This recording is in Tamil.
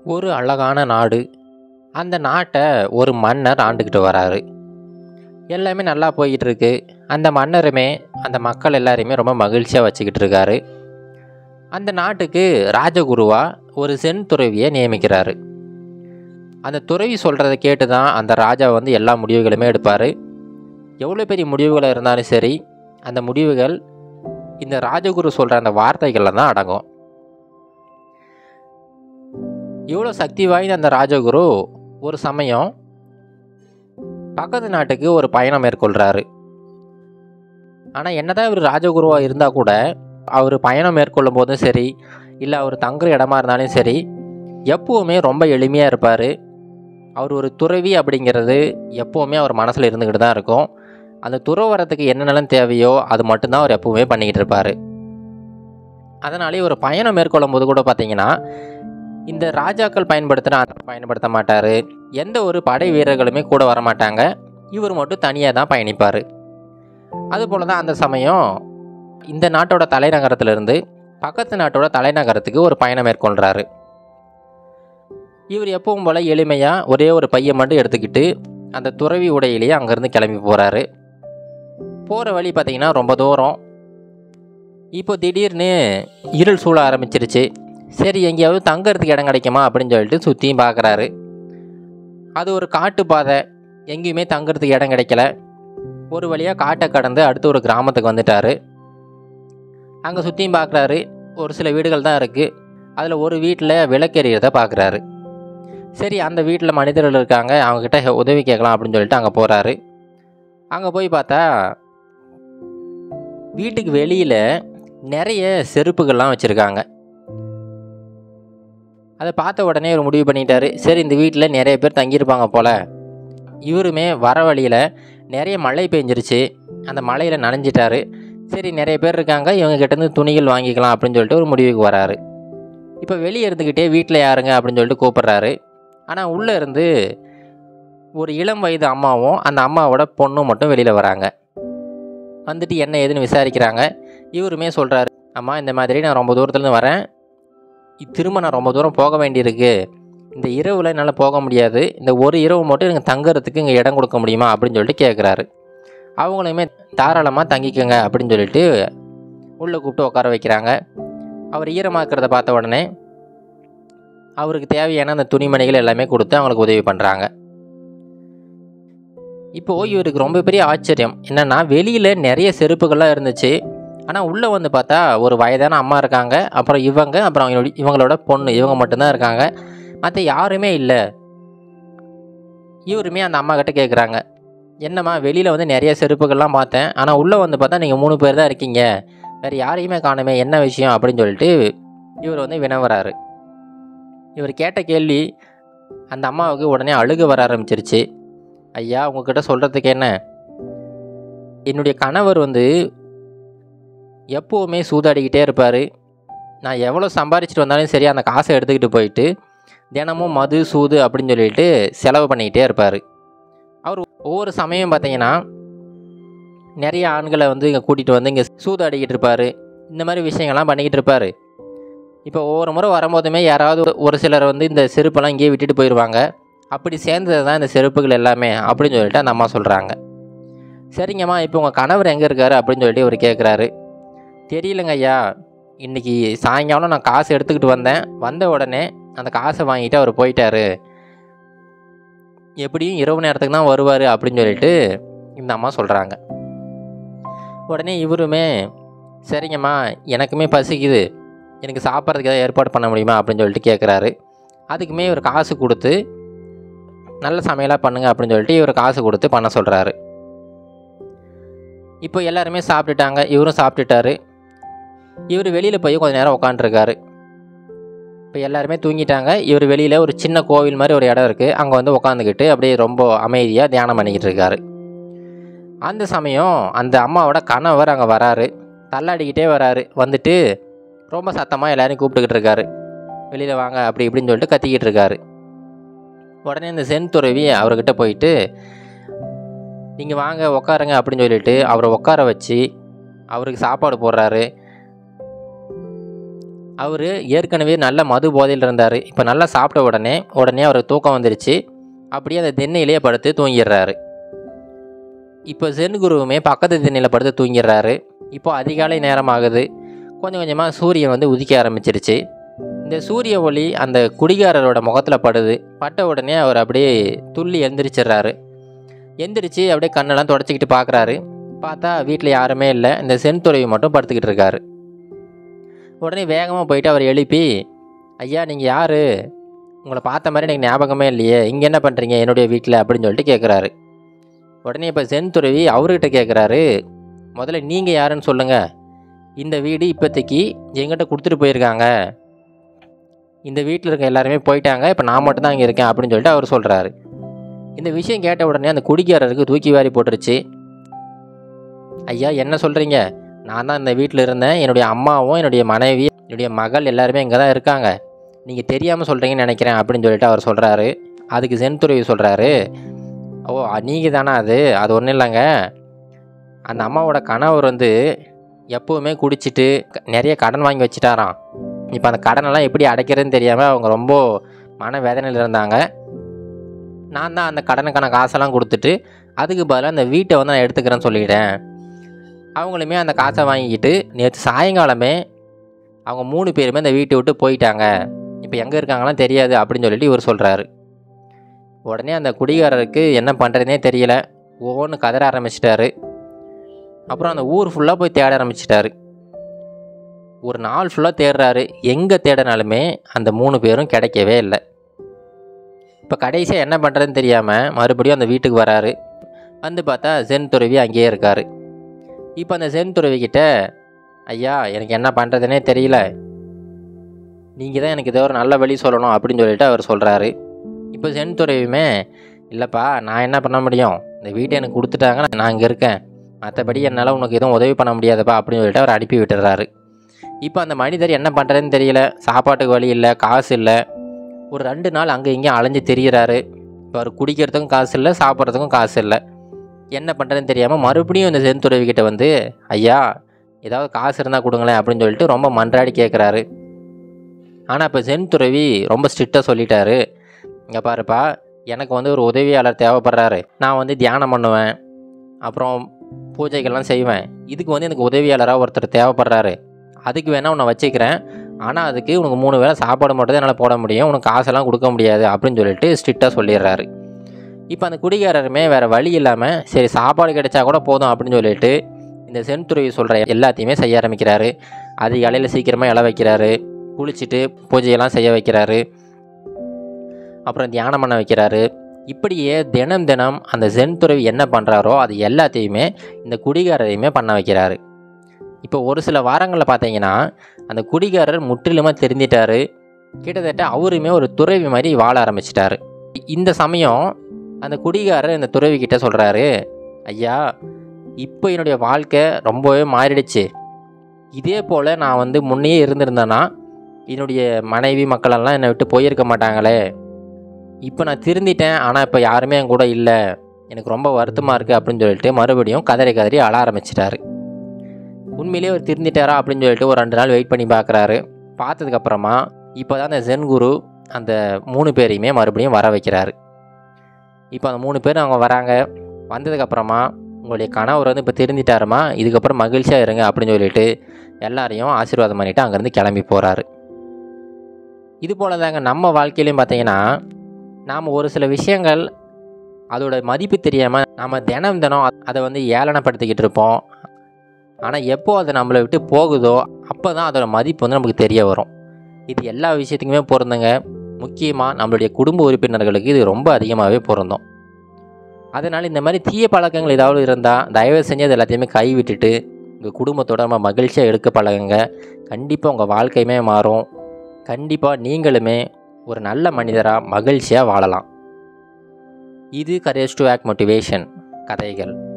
ஒரு அழகான நாடு அந்த நாட்டை ஒரு மன்னர் ஆண்டுக்கிட்டு வராரு எல்லாமே நல்லா போய்கிட்டு இருக்கு அந்த மன்னருமே அந்த மக்கள் எல்லாரையுமே ரொம்ப மகிழ்ச்சியாக வச்சுக்கிட்டு இருக்காரு அந்த நாட்டுக்கு ராஜகுருவா ஒரு சென் துறவியை நியமிக்கிறாரு அந்த துறவி சொல்கிறத கேட்டு தான் அந்த ராஜா வந்து எல்லா முடிவுகளுமே எடுப்பார் எவ்வளோ பெரிய முடிவுகள் இருந்தாலும் சரி அந்த முடிவுகள் இந்த ராஜகுரு சொல்கிற அந்த வார்த்தைகளில் தான் அடங்கும் இவ்வளோ சக்தி வாய்ந்த அந்த ராஜகுரு ஒரு சமயம் பக்கத்து நாட்டுக்கு ஒரு பயணம் மேற்கொள்கிறாரு ஆனால் என்னதான் இவர் ராஜகுருவாக இருந்தால் கூட அவர் பயணம் மேற்கொள்ளும் போதும் சரி இல்லை அவர் தங்குற இடமா இருந்தாலும் சரி எப்போவுமே ரொம்ப எளிமையாக இருப்பார் அவர் ஒரு துறவி அப்படிங்கிறது எப்போவுமே அவர் மனசில் இருந்துக்கிட்டு தான் இருக்கும் அந்த துறவரத்துக்கு என்னென்னலாம் தேவையோ அது மட்டும்தான் அவர் எப்பவுமே பண்ணிக்கிட்டு இருப்பார் அதனாலே ஒரு பயணம் மேற்கொள்ளும் போது கூட பார்த்தீங்கன்னா இந்த ராஜாக்கள் பயன்படுத்துகிற பயன்படுத்த மாட்டார் எந்த ஒரு படை வீரர்களுமே கூட வர மாட்டாங்க இவர் மட்டும் தனியாக தான் பயணிப்பார் அதுபோல தான் அந்த சமயம் இந்த நாட்டோட தலைநகரத்திலிருந்து பக்கத்து நாட்டோட தலைநகரத்துக்கு ஒரு பயணம் மேற்கொள்கிறாரு இவர் எப்பவும் போல் எளிமையாக ஒரே ஒரு பையன் மட்டும் எடுத்துக்கிட்டு அந்த துறவி உடையிலேயே அங்கேருந்து கிளம்பி போகிறாரு போகிற வழி பார்த்திங்கன்னா ரொம்ப தூரம் இப்போ திடீர்னு இருள் சூழ ஆரம்பிச்சிருச்சு சரி எங்கேயாவது தங்கறதுக்கு இடம் கிடைக்குமா அப்படின்னு சொல்லிட்டு சுற்றியும் பார்க்குறாரு அது ஒரு காட்டு பாதை எங்கேயுமே தங்குறதுக்கு இடம் கிடைக்கல ஒரு வழியாக காட்டை கடந்து அடுத்து ஒரு கிராமத்துக்கு வந்துட்டார் அங்கே சுற்றியும் பார்க்குறாரு ஒரு சில வீடுகள் தான் இருக்குது அதில் ஒரு வீட்டில் விளக்கெறியதை பார்க்குறாரு சரி அந்த வீட்டில் மனிதர்கள் இருக்காங்க அவங்கக்கிட்ட உதவி கேட்கலாம் அப்படின்னு சொல்லிட்டு அங்கே போகிறாரு அங்கே போய் பார்த்தா வீட்டுக்கு வெளியில் நிறைய செருப்புகள்லாம் வச்சுருக்காங்க அதை பார்த்த உடனே இவர் முடிவு பண்ணிட்டாரு சரி இந்த வீட்டில் நிறைய பேர் தங்கியிருப்பாங்க போல் இவருமே வர வழியில் நிறைய மழை பெஞ்சிருச்சு அந்த மழையில் நனைஞ்சிட்டாரு சரி நிறைய பேர் இருக்காங்க இவங்க கிட்டேருந்து துணிகள் வாங்கிக்கலாம் அப்படின்னு சொல்லிட்டு ஒரு முடிவுக்கு வராரு இப்போ வெளியே இருந்துக்கிட்டே வீட்டில் யாருங்க அப்படின்னு சொல்லிட்டு கூப்பிட்றாரு ஆனால் உள்ளே இருந்து ஒரு இளம் வயது அம்மாவும் அந்த அம்மாவோட பொண்ணும் மட்டும் வெளியில் வராங்க வந்துட்டு என்ன ஏதுன்னு விசாரிக்கிறாங்க இவருமே சொல்கிறாரு அம்மா இந்த மாதிரி நான் ரொம்ப தூரத்துலேருந்து வரேன் திரும்ப நான் ரொம்ப தூரம் போக வேண்டியிருக்கு இந்த இரவில் என்னால் போக முடியாது இந்த ஒரு இரவு மட்டும் எனக்கு தங்குறதுக்கு இங்கே இடம் கொடுக்க முடியுமா அப்படின்னு சொல்லிட்டு கேட்குறாரு அவங்களையுமே தாராளமாக தங்கிக்கோங்க அப்படின்னு சொல்லிட்டு உள்ளே கூப்பிட்டு உட்கார வைக்கிறாங்க அவர் ஈரமாக்கிறத பார்த்த உடனே அவருக்கு தேவையான அந்த துணிமணிகள் எல்லாமே கொடுத்து அவங்களுக்கு உதவி பண்ணுறாங்க இப்போது இவருக்கு ரொம்ப பெரிய ஆச்சரியம் என்னென்னா வெளியில் நிறைய செருப்புகள்லாம் இருந்துச்சு ஆனால் உள்ளே வந்து பார்த்தா ஒரு வயதான அம்மா இருக்காங்க அப்புறம் இவங்க அப்புறம் அவங்களோட இவங்களோட பொண்ணு இவங்க மட்டும்தான் இருக்காங்க மற்ற யாருமே இல்லை இவருமே அந்த அம்மா கிட்ட கேட்குறாங்க என்னம்மா வெளியில் வந்து நிறைய செருப்புகள்லாம் பார்த்தேன் ஆனால் உள்ளே வந்து பார்த்தா நீங்கள் மூணு பேர் தான் இருக்கீங்க வேறு யாரையுமே காணுமே என்ன விஷயம் அப்படின்னு சொல்லிட்டு இவர் வந்து வினவுறாரு இவர் கேட்ட கேள்வி அந்த அம்மாவுக்கு உடனே அழுக வர ஆரம்பிச்சிருச்சு ஐயா உங்ககிட்ட சொல்கிறதுக்கு என்ன என்னுடைய கணவர் வந்து எப்போவுமே சூதாடிக்கிட்டே இருப்பார் நான் எவ்வளோ சம்பாரிச்சிட்டு வந்தாலும் சரி அந்த காசை எடுத்துக்கிட்டு போயிட்டு தினமும் மது சூது அப்படின்னு சொல்லிட்டு செலவு பண்ணிக்கிட்டே இருப்பார் அவர் ஒவ்வொரு சமயம் பார்த்தீங்கன்னா நிறைய ஆண்களை வந்து இங்கே கூட்டிகிட்டு வந்து இங்கே சூதாடிக்கிட்டு இருப்பார் இந்த மாதிரி விஷயங்கள்லாம் பண்ணிக்கிட்டு இருப்பார் இப்போ ஒவ்வொரு முறை வரும்போதுமே யாராவது ஒரு சிலர் வந்து இந்த செருப்பெல்லாம் இங்கேயே விட்டுட்டு போயிடுவாங்க அப்படி சேர்ந்தது தான் இந்த செருப்புகள் எல்லாமே அப்படின்னு சொல்லிட்டு அந்த அம்மா சொல்கிறாங்க சரிங்கம்மா இப்போ உங்கள் கணவர் எங்கே இருக்காரு அப்படின்னு சொல்லிட்டு இவர் கேட்குறாரு தெரியலங்க ஐயா இன்றைக்கி சாயங்காலம் நான் காசு எடுத்துக்கிட்டு வந்தேன் வந்த உடனே அந்த காசை வாங்கிட்டு அவர் போயிட்டாரு எப்படியும் இரவு நேரத்துக்கு தான் வருவார் அப்படின்னு சொல்லிட்டு இந்த அம்மா சொல்கிறாங்க உடனே இவருமே சரிங்கம்மா எனக்குமே பசிக்குது எனக்கு சாப்பிட்றதுக்கு ஏதாவது ஏற்பாடு பண்ண முடியுமா அப்படின்னு சொல்லிட்டு கேட்குறாரு அதுக்குமே இவர் காசு கொடுத்து நல்ல சமையலாக பண்ணுங்க அப்படின்னு சொல்லிட்டு இவர் காசு கொடுத்து பண்ண சொல்கிறாரு இப்போ எல்லாருமே சாப்பிட்டுட்டாங்க இவரும் சாப்பிட்டுட்டாரு இவர் வெளியில் போய் கொஞ்ச நேரம் உட்காண்ட்ருக்காரு இப்போ எல்லாருமே தூங்கிட்டாங்க இவர் வெளியில் ஒரு சின்ன கோவில் மாதிரி ஒரு இடம் இருக்குது அங்கே வந்து உட்காந்துக்கிட்டு அப்படியே ரொம்ப அமைதியாக தியானம் பண்ணிக்கிட்டு இருக்காரு அந்த சமயம் அந்த அம்மாவோட கணவர் அங்கே வராரு தள்ளாடிக்கிட்டே வராரு வந்துட்டு ரொம்ப சத்தமாக எல்லாரையும் கூப்பிட்டுக்கிட்டு இருக்காரு வெளியில் வாங்க அப்படி இப்படின்னு சொல்லிட்டு கத்திக்கிட்டு இருக்காரு உடனே இந்த சென் துறவி அவர்கிட்ட போயிட்டு நீங்கள் வாங்க உட்காருங்க அப்படின்னு சொல்லிட்டு அவரை உட்கார வச்சு அவருக்கு சாப்பாடு போடுறாரு அவர் ஏற்கனவே நல்ல மது போதையில் இருந்தார் இப்போ நல்லா சாப்பிட்ட உடனே உடனே அவருக்கு தூக்கம் வந்துருச்சு அப்படியே அந்த திண்ணையிலேயே படுத்து தூங்கிடுறாரு இப்போ சென் குருவுமே பக்கத்து திண்ணையில் படுத்து தூங்கிடுறாரு இப்போ அதிகாலை நேரம் ஆகுது கொஞ்சம் கொஞ்சமாக சூரியன் வந்து உதிக்க ஆரம்பிச்சிருச்சு இந்த சூரிய ஒளி அந்த குடிகாரரோட முகத்தில் படுது பட்ட உடனே அவர் அப்படியே துள்ளி எழுந்திரிச்சிடுறாரு எந்திரிச்சு அப்படியே கண்ணெல்லாம் தொடச்சிக்கிட்டு பார்க்குறாரு பார்த்தா வீட்டில் யாருமே இல்லை இந்த சென்துறவி மட்டும் படுத்துக்கிட்டு இருக்காரு உடனே வேகமாக போயிட்டு அவர் எழுப்பி ஐயா நீங்கள் யார் உங்களை பார்த்த மாதிரி எனக்கு ஞாபகமே இல்லையே இங்கே என்ன பண்ணுறீங்க என்னுடைய வீட்டில் அப்படின்னு சொல்லிட்டு கேட்குறாரு உடனே இப்போ சென்துறவி அவர்கிட்ட கேட்குறாரு முதல்ல நீங்கள் யாருன்னு சொல்லுங்கள் இந்த வீடு இப்போதைக்கு எங்கிட்ட கொடுத்துட்டு போயிருக்காங்க இந்த வீட்டில் இருக்க எல்லாருமே போயிட்டாங்க இப்போ நான் மட்டும் தான் இங்கே இருக்கேன் அப்படின்னு சொல்லிட்டு அவர் சொல்கிறாரு இந்த விஷயம் கேட்ட உடனே அந்த குடிக்காரருக்கு தூக்கி வாரி போட்டுருச்சு ஐயா என்ன சொல்கிறீங்க நான் தான் இந்த வீட்டில் இருந்தேன் என்னுடைய அம்மாவும் என்னுடைய மனைவி என்னுடைய மகள் எல்லாருமே இங்கே தான் இருக்காங்க நீங்கள் தெரியாமல் சொல்கிறீங்கன்னு நினைக்கிறேன் அப்படின்னு சொல்லிட்டு அவர் சொல்கிறாரு அதுக்கு சென்துறவி சொல்கிறாரு ஓ நீங்கள் தானே அது அது ஒன்றும் இல்லைங்க அந்த அம்மாவோட கணவர் வந்து எப்போவுமே குடிச்சிட்டு க- நிறைய கடன் வாங்கி வச்சுட்டாராம் இப்போ அந்த கடனெல்லாம் எப்படி அடைக்கிறதுன்னு தெரியாமல் அவங்க ரொம்ப மன வேதனையில் இருந்தாங்க நான் தான் அந்த கடனுக்கான காசெல்லாம் கொடுத்துட்டு அதுக்கு பதிலாக அந்த வீட்டை வந்து நான் எடுத்துக்கிறேன்னு சொல்லிட்டேன் அவங்களுமே அந்த காசை வாங்கிக்கிட்டு நேற்று சாயங்காலமே அவங்க மூணு பேருமே அந்த வீட்டை விட்டு போயிட்டாங்க இப்போ எங்கே இருக்காங்கலாம் தெரியாது அப்படின்னு சொல்லிட்டு இவர் சொல்கிறாரு உடனே அந்த குடிகாரருக்கு என்ன பண்ணுறதுனே தெரியல ஒவ்வொன்று கதற ஆரம்பிச்சிட்டாரு அப்புறம் அந்த ஊர் ஃபுல்லாக போய் தேட ஆரம்பிச்சிட்டாரு ஒரு நாள் ஃபுல்லாக தேடுறாரு எங்கே தேடினாலுமே அந்த மூணு பேரும் கிடைக்கவே இல்லை இப்போ கடைசியாக என்ன பண்ணுறதுன்னு தெரியாமல் மறுபடியும் அந்த வீட்டுக்கு வராரு வந்து பார்த்தா சென் துறவி அங்கேயே இருக்கார் இப்போ அந்த சென் துறவி கிட்ட ஐயா எனக்கு என்ன பண்ணுறதுனே தெரியல நீங்கள் தான் எனக்கு ஏதோ ஒரு நல்ல வழி சொல்லணும் அப்படின்னு சொல்லிட்டு அவர் சொல்கிறாரு இப்போ சென் துறவியுமே இல்லைப்பா நான் என்ன பண்ண முடியும் இந்த வீட்டை எனக்கு கொடுத்துட்டாங்க நான் இங்கே இருக்கேன் மற்றபடி என்னால் உனக்கு எதுவும் உதவி பண்ண முடியாதுப்பா அப்படின்னு சொல்லிட்டு அவர் அனுப்பி விட்டுறாரு இப்போ அந்த மனிதர் என்ன பண்ணுறதுன்னு தெரியல சாப்பாட்டுக்கு வழி இல்லை காசு இல்லை ஒரு ரெண்டு நாள் அங்கே இங்கேயும் அலைஞ்சு திரியிறாரு இப்போ அவர் குடிக்கிறதுக்கும் காசு இல்லை சாப்பிட்றதுக்கும் காசு இல்லை என்ன பண்ணுறதுன்னு தெரியாமல் மறுபடியும் இந்த செந்துறவி கிட்ட வந்து ஐயா ஏதாவது காசு இருந்தால் கொடுங்களேன் அப்படின்னு சொல்லிட்டு ரொம்ப மன்றாடி கேட்குறாரு ஆனால் இப்போ செந்துறவி ரொம்ப ஸ்ட்ரிக்டாக சொல்லிட்டாரு இங்கே பாருப்பா எனக்கு வந்து ஒரு உதவியாளர் தேவைப்படுறாரு நான் வந்து தியானம் பண்ணுவேன் அப்புறம் பூஜைகள்லாம் செய்வேன் இதுக்கு வந்து எனக்கு உதவியாளராக ஒருத்தர் தேவைப்படுறாரு அதுக்கு வேணால் உன்னை வச்சுக்கிறேன் ஆனால் அதுக்கு உனக்கு மூணு வேளை சாப்பாடு மட்டும் தான் என்னால் போட முடியும் உனக்கு காசெல்லாம் கொடுக்க முடியாது அப்படின்னு சொல்லிட்டு ஸ்ட்ரிக்டாக சொல்லிடுறாரு இப்போ அந்த குடிகாரருமே வேறு வழி இல்லாமல் சரி சாப்பாடு கிடைச்சா கூட போதும் அப்படின்னு சொல்லிட்டு இந்த சென்துருவி சொல்கிற எல்லாத்தையுமே செய்ய ஆரம்பிக்கிறாரு அது இலையில சீக்கிரமாக இலை வைக்கிறாரு குளிச்சுட்டு பூஜையெல்லாம் செய்ய வைக்கிறாரு அப்புறம் தியானம் பண்ண வைக்கிறாரு இப்படியே தினம் தினம் அந்த ஜென் துறவி என்ன பண்ணுறாரோ அது எல்லாத்தையுமே இந்த குடிகாரரையுமே பண்ண வைக்கிறாரு இப்போ ஒரு சில வாரங்களில் பார்த்தீங்கன்னா அந்த குடிகாரர் முற்றிலுமாக தெரிஞ்சிட்டாரு கிட்டத்தட்ட அவருமே ஒரு துறவி மாதிரி வாழ ஆரம்பிச்சிட்டாரு இந்த சமயம் அந்த குடிகாரர் இந்த துறவி கிட்ட சொல்கிறாரு ஐயா இப்போ என்னுடைய வாழ்க்கை ரொம்பவே மாறிடுச்சு இதே போல் நான் வந்து முன்னையே இருந்திருந்தேன்னா என்னுடைய மனைவி மக்களெல்லாம் என்னை விட்டு போயிருக்க மாட்டாங்களே இப்போ நான் திருந்திட்டேன் ஆனால் இப்போ யாருமே என் கூட இல்லை எனக்கு ரொம்ப வருத்தமாக இருக்குது அப்படின்னு சொல்லிட்டு மறுபடியும் கதறி கதறி அழ ஆரம்பிச்சிட்டாரு உண்மையிலேயே அவர் திருந்திட்டாரா அப்படின்னு சொல்லிட்டு ஒரு ரெண்டு நாள் வெயிட் பண்ணி பார்க்குறாரு பார்த்ததுக்கப்புறமா இப்போ தான் அந்த ஜென் குரு அந்த மூணு பேரையுமே மறுபடியும் வர வைக்கிறாரு இப்போ அந்த மூணு பேர் அவங்க வராங்க வந்ததுக்கப்புறமா உங்களுடைய கணவர் வந்து இப்போ திருந்திட்டாருமா இதுக்கப்புறம் மகிழ்ச்சியாக இருங்க அப்படின்னு சொல்லிட்டு எல்லாரையும் ஆசீர்வாதம் பண்ணிவிட்டு அங்கேருந்து கிளம்பி போகிறாரு இது போல தாங்க நம்ம வாழ்க்கையிலையும் பார்த்தீங்கன்னா நாம் ஒரு சில விஷயங்கள் அதோட மதிப்பு தெரியாமல் நம்ம தினம் தினம் அதை வந்து ஏளனப்படுத்திக்கிட்டு இருப்போம் ஆனால் எப்போ அது நம்மளை விட்டு போகுதோ அப்போ தான் அதோட மதிப்பு வந்து நமக்கு தெரிய வரும் இது எல்லா விஷயத்துக்குமே பொருந்துங்க முக்கியமாக நம்மளுடைய குடும்ப உறுப்பினர்களுக்கு இது ரொம்ப அதிகமாகவே பொருந்தும் அதனால் இந்த மாதிரி தீய பழக்கங்கள் ஏதாவது இருந்தால் தயவு செஞ்சு அது எல்லாத்தையுமே கை விட்டுட்டு உங்கள் குடும்பத்தோட நம்ம மகிழ்ச்சியாக எடுக்க பழகுங்க கண்டிப்பாக உங்கள் வாழ்க்கையுமே மாறும் கண்டிப்பாக நீங்களுமே ஒரு நல்ல மனிதராக மகிழ்ச்சியாக வாழலாம் இது கரேஜ் டு ஆக்ட் மோட்டிவேஷன் கதைகள்